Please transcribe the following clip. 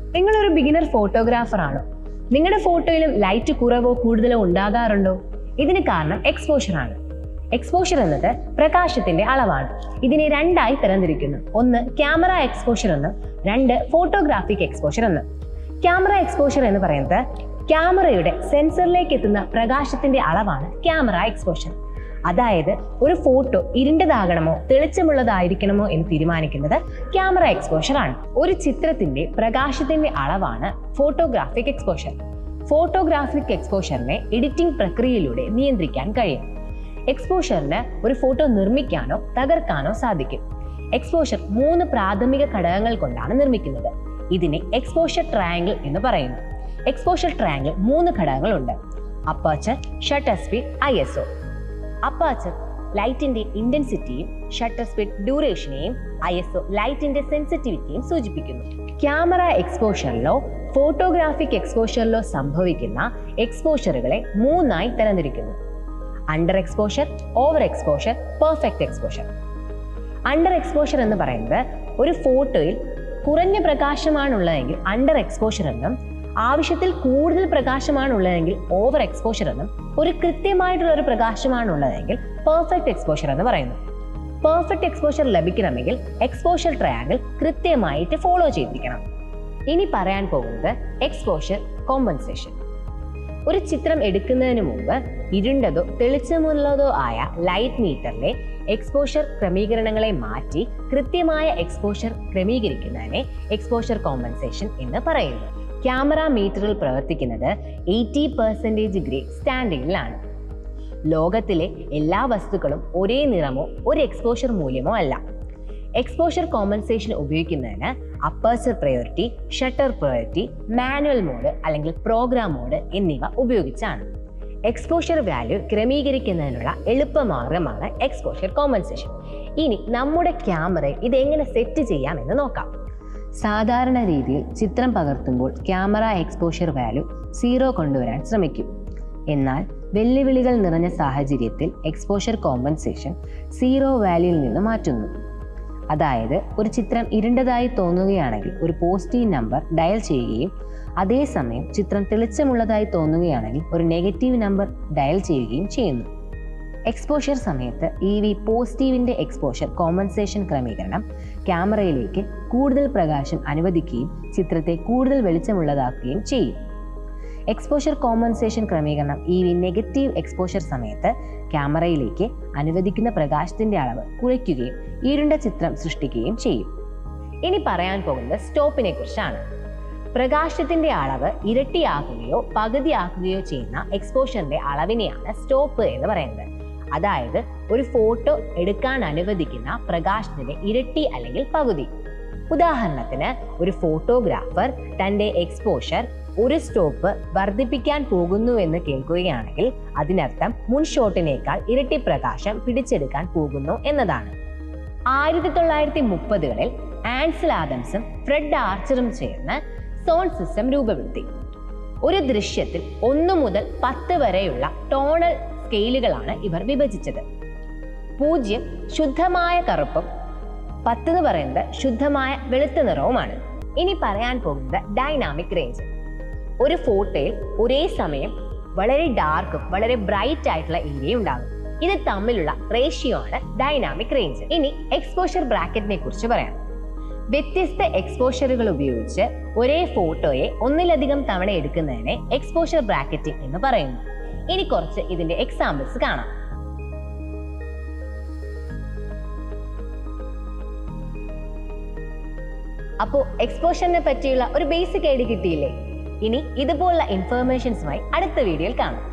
നിങ്ങളൊരു beginner photographer ആണോ നിങ്ങളുടെ ഫോട്ടോയിലും ലൈറ്റ് കുറവോ കൂടുതലോ ഉണ്ടാകാറുണ്ടോ ഇതിന് കാരണം എക്സ്പോഷർ ആണ് എക്സ്പോഷർ എന്നത് പ്രകാശത്തിന്റെ അളവാണ് ഇതിനെ രണ്ടായി തരംതിരിക്കുന്നു ഒന്ന് ക്യാമറ എക്സ്പോഷർ എന്നും രണ്ട് ഫോട്ടോഗ്രാഫിക് എക്സ്പോഷർ എന്നും ക്യാമറ എക്സ്പോഷർ എന്ന് പറയുന്നത് ക്യാമറയുടെ സെൻസറിലേക്ക് എത്തുന്ന പ്രകാശത്തിന്റെ അളവാണ് ക്യാമറ എക്സ്പോഷർ അതായത് ഒരു ഫോട്ടോ ഇരുണ്ടതാകണമോ തെളിച്ചമുള്ളതായിരിക്കണമോ എന്ന് തീരുമാനിക്കുന്നത് ക്യാമറ എക്സ്പോഷർ ആണ് ഒരു ചിത്രത്തിന്റെ പ്രകാശത്തിന്റെ അളവാണ് ഫോട്ടോഗ്രാഫിക് എക്സ്പോഷർ ഫോട്ടോഗ്രാഫിക് എക്സ്പോഷറിനെ എഡിറ്റിംഗ് പ്രക്രിയയിലൂടെ നിയന്ത്രിക്കാൻ കഴിയും എക്സ്പോഷറിന് ഒരു ഫോട്ടോ നിർമ്മിക്കാനോ തകർക്കാനോ സാധിക്കും എക്സ്പോഷർ മൂന്ന് പ്രാഥമിക ഘടകങ്ങൾ കൊണ്ടാണ് നിർമ്മിക്കുന്നത് ഇതിനെ എക്സ്പോഷർ ട്രയാങ്കിൾ എന്ന് പറയുന്നു എക്സ്പോഷർ ട്രയാങ്കിൾ മൂന്ന് ഘടകങ്ങളുണ്ട് aperture shutter speed I S O aperture ലൈറ്റിന്റെ ഇന്റൻസിറ്റിയും ഷട്ടർ സ്പീഡ് ഡ്യൂറേഷനെയും ഐ എസ് ഒ ലൈറ്റിന്റെ സെൻസിറ്റിവിറ്റിയും സൂചിപ്പിക്കുന്നു ക്യാമറ എക്സ്പോഷറിലോ ഫോട്ടോഗ്രാഫിക് എക്സ്പോഷറിലോ സംഭവിക്കുന്ന എക്സ്പോഷറുകളെ മൂന്നായി തരംതിരിക്കുന്നു under exposure over exposure perfect exposure under exposure എന്ന് പറയുന്നത് ഒരു ഫോട്ടോയിൽ കുറഞ്ഞ പ്രകാശമാണുള്ളതെങ്കിൽ അണ്ടർ എക്സ്പോഷർ എന്നും ആവശ്യത്തിൽ കൂടുതൽ പ്രകാശമാണുള്ളതെങ്കിൽ ഓവർ എക്സ്പോഷർ എന്നും ഒരു കൃത്യമായിട്ടുള്ള ഒരു പ്രകാശമാണുള്ളതെങ്കിൽ പെർഫെക്റ്റ് എക്സ്പോഷർ എന്ന് പറയുന്നു പെർഫെക്റ്റ് എക്സ്പോഷർ ലഭിക്കണമെങ്കിൽ എക്സ്പോഷർ ട്രയാങ്കിൾ കൃത്യമായിട്ട് ഫോളോ ചെയ്തിരിക്കണം ഇനി പറയാൻ പോകുന്നത് എക്സ്പോഷർ കോമ്പൻസേഷൻ ഒരു ചിത്രം എടുക്കുന്നതിന് മുമ്പ് ഇരുണ്ടതോ തെളിച്ചമുള്ളതോ ആയ ലൈറ്റ് മീറ്ററിലെ എക്സ്പോഷർ ക്രമീകരണങ്ങളെ മാറ്റി കൃത്യമായ എക്സ്പോഷർ ക്രമീകരിക്കുന്നതിനെ എക്സ്പോഷർ കോമ്പൻസേഷൻ എന്ന് പറയുന്നു ക്യാമറ മീറ്ററിൽ പ്രവർത്തിക്കുന്നത് എയ്റ്റി പെർസെൻറ്റേജ് ഗ്രേ സ്റ്റാൻഡിങ്ങിലാണ് ലോകത്തിലെ എല്ലാ വസ്തുക്കളും ഒരേ നിറമോ ഒരു എക്സ്പോഷർ മൂല്യമോ അല്ല എക്സ്പോഷർ കോമ്പൻസേഷൻ ഉപയോഗിക്കുന്നതിന് aperture priority shutter priority manual mode അല്ലെങ്കിൽ പ്രോഗ്രാം മോഡ് എന്നിവ ഉപയോഗിച്ചാണ് എക്സ്പോഷർ വാല്യൂ ക്രമീകരിക്കുന്നതിനുള്ള എളുപ്പമാർഗമാണ് എക്സ്പോഷർ കോമ്പൻസേഷൻ ഇനി നമ്മുടെ ക്യാമറയിൽ ഇത് എങ്ങനെ സെറ്റ് ചെയ്യാമെന്ന് നോക്കാം സാധാരണ രീതിയിൽ ചിത്രം പകർത്തുമ്പോൾ ക്യാമറ എക്സ്പോഷർ വാല്യൂ സീറോ കൊണ്ടുവരാൻ ശ്രമിക്കും എന്നാൽ വെല്ലുവിളികൾ നിറഞ്ഞ സാഹചര്യത്തിൽ എക്സ്പോഷർ കോമ്പൻസേഷൻ സീറോ വാല്യൂയിൽ നിന്ന് മാറ്റുന്നു അതായത് ഒരു ചിത്രം ഇരുണ്ടതായി തോന്നുകയാണെങ്കിൽ ഒരു പോസിറ്റീവ് നമ്പർ ഡയൽ ചെയ്യുകയും അതേസമയം ചിത്രം തെളിച്ചമുള്ളതായി തോന്നുകയാണെങ്കിൽ ഒരു നെഗറ്റീവ് നമ്പർ ഡയൽ ചെയ്യുകയും ചെയ്യുന്നു എക്സ്പോഷർ സമയത്ത് ഈ വി പോസിറ്റീവിൻ്റെ എക്സ്പോഷർ കോമ്പൻസേഷൻ ക്രമീകരണം ക്യാമറയിലേക്ക് കൂടുതൽ പ്രകാശം അനുവദിക്കുകയും ചിത്രത്തെ കൂടുതൽ വെളിച്ചമുള്ളതാക്കുകയും ചെയ്യും എക്സ്പോഷർ കോമ്പൻസേഷൻ ക്രമീകരണം ഈ വി നെഗറ്റീവ് എക്സ്പോഷർ സമയത്ത് ക്യാമറയിലേക്ക് അനുവദിക്കുന്ന പ്രകാശത്തിന്റെ അളവ് കുറയ്ക്കുകയും ഇരുണ്ട ചിത്രം സൃഷ്ടിക്കുകയും ചെയ്യും ഇനി പറയാൻ പോകുന്നത് സ്റ്റോപ്പിനെ കുറിച്ചാണ് പ്രകാശത്തിന്റെ അളവ് ഇരട്ടിയാക്കുകയോ പകുതിയാക്കുകയോ ചെയ്യുന്ന എക്സ്പോഷറിന്റെ അളവിനെയാണ് സ്റ്റോപ്പ് എന്ന് പറയുന്നത് അതായത് ഒരു ഫോട്ടോ എടുക്കാൻ അനുവദിക്കുന്ന പ്രകാശത്തിന്റെ ഇരട്ടി അല്ലെങ്കിൽ പകുതി ഉദാഹരണത്തിന് ഒരു ഫോട്ടോഗ്രാഫർ തന്റെ എക്സ്പോഷർ ഒരു സ്റ്റോപ്പ് വർദ്ധിപ്പിക്കാൻ പോകുന്നു എന്ന് കേൾക്കുകയാണെങ്കിൽ അതിനർത്ഥം മുൻ ഷോട്ടിനേക്കാൾ ഇരട്ടി പ്രകാശം പിടിച്ചെടുക്കാൻ പോകുന്നു എന്നതാണ് ആയിരത്തി തൊള്ളായിരത്തി മുപ്പതുകളിൽ ആൻസൽ ആദംസും ഫ്രെഡ് ആർച്ചറും ചേർന്ന് സോൺ സിസ്റ്റം രൂപപ്പെടുത്തി ഒരു ദൃശ്യത്തിൽ ഒന്നു മുതൽ പത്ത് വരെയുള്ള ടോണൽ സ്കെയിലുകളാണ് ഇവർ വിഭജിച്ചത് പൂജ്യം ശുദ്ധമായ കറുപ്പും പത്ത് എന്ന് പറയുന്നത് ശുദ്ധമായ വെളുത്ത നിറവുമാണ് ഇനി പറയാൻ പോകുന്നത് ഡൈനാമിക് റേഞ്ച് ഒരു ഫോട്ടോയിൽ ഒരേ സമയം വളരെ ഡാർക്കും വളരെ ബ്രൈറ്റ് ആയിട്ടുള്ള ഏരിയ ഉണ്ടാകും ഇത് തമ്മിലുള്ള റേഷ്യോ ആണ് ഡൈനാമിക് റേഞ്ച് ഇനി എക്സ്പോഷർ ബ്രാക്കറ്റിനെ കുറിച്ച് പറയാം വ്യത്യസ്ത എക്സ്പോഷറുകൾ ഉപയോഗിച്ച് ഒരേ ഫോട്ടോയെ ഒന്നിലധികം തവണ എടുക്കുന്നതിനെ എക്സ്പോഷർ ബ്രാക്കറ്റിംഗ് എന്ന് പറയുന്നു ഇനി കുറച്ച് ഇതിന്റെ എക്സാമ്പിൾസ് കാണാം അപ്പോൾ എക്സ്പോഷറിനെ പറ്റിയുള്ള ഒരു ബേസിക് ഐഡിയ കിട്ടിയില്ലേ ഇനി ഇതുപോലുള്ള ഇൻഫർമേഷൻസുമായി അടുത്ത വീഡിയോയിൽ കാണാം